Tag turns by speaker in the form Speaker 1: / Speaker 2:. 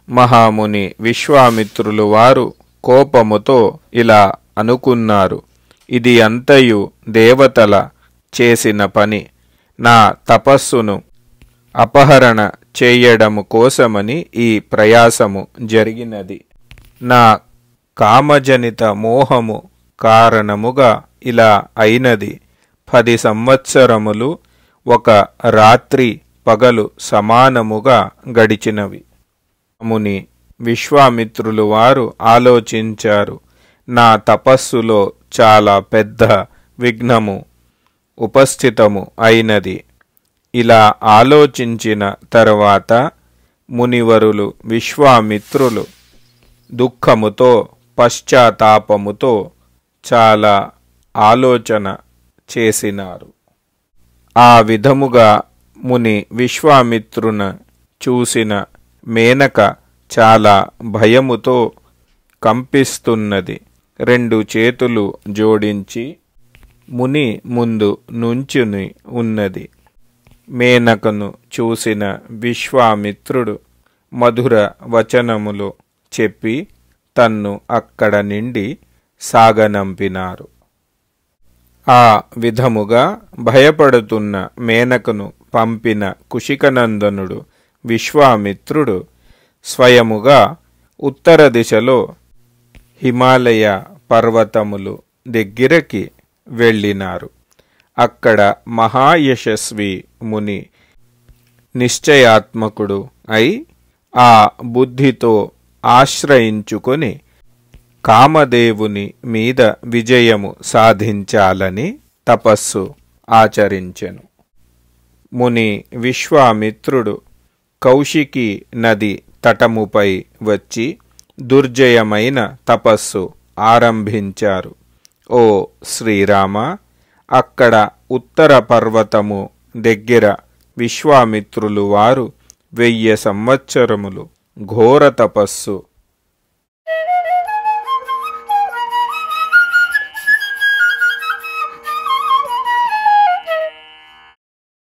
Speaker 1: మహాముని విశ్వామిత్రులు వారు కోపముతో ఇలా అనుకున్నారు ఇది అంతయు దేవతల చేసిన పని నా తపస్సును అపహరణ చేయడము కోసమని ఈ ప్రయాసము జరిగినది నా కామజనిత మోహము కారణముగా ఇలా అయినది పది సంవత్సరములు ఒక రాత్రి పగలు సమానముగా గడిచినవి ముని విశ్వామిత్రులు వారు ఆలోచించారు నా తపస్సులో చాలా పెద్ద విఘ్నము ఉపస్థితము అయినది ఇలా ఆలోచించిన తర్వాత మునివరులు విశ్వామిత్రులు దుఃఖముతో పశ్చాత్తాపముతో చాలా ఆలోచన చేసినారు ఆ విధముగా ముని విశ్వామిత్రున చూసిన మేనక చాలా భయముతో కంపిస్తున్నది రెండు చేతులు జోడించి ముని ముందు నుంచుని ఉన్నది మేనకను చూసిన విశ్వామిత్రుడు మధుర వచనములు చెప్పి తన్ను అక్కడ నుండి సాగనంపినారు ఆ విధముగా భయపడుతున్న మేనకను పంపిన కుశికనందనుడు విశ్వామిత్రుడు స్వయముగా ఉత్తర దిశలో హిమాలయ పర్వతములు దగ్గరకి వెళ్ళినారు అక్కడ మహాయశస్వి ముని నిశ్చయాత్మకుడు అయి ఆ బుద్ధితో ఆశ్రయించుకొని కామదేవుని మీద విజయము సాధించాలని తపస్సు ఆచరించెను ముని విశ్వామిత్రుడు కౌశికి నది తటముపై వచ్చి దుర్జయమైన తపస్సు ఆరంభించారు ఓ శ్రీరామ అక్కడ ఉత్తర పర్వతము దగ్గర విశ్వామిత్రులు వారు వెయ్యి సంవత్సరములు ఘోర తపస్సు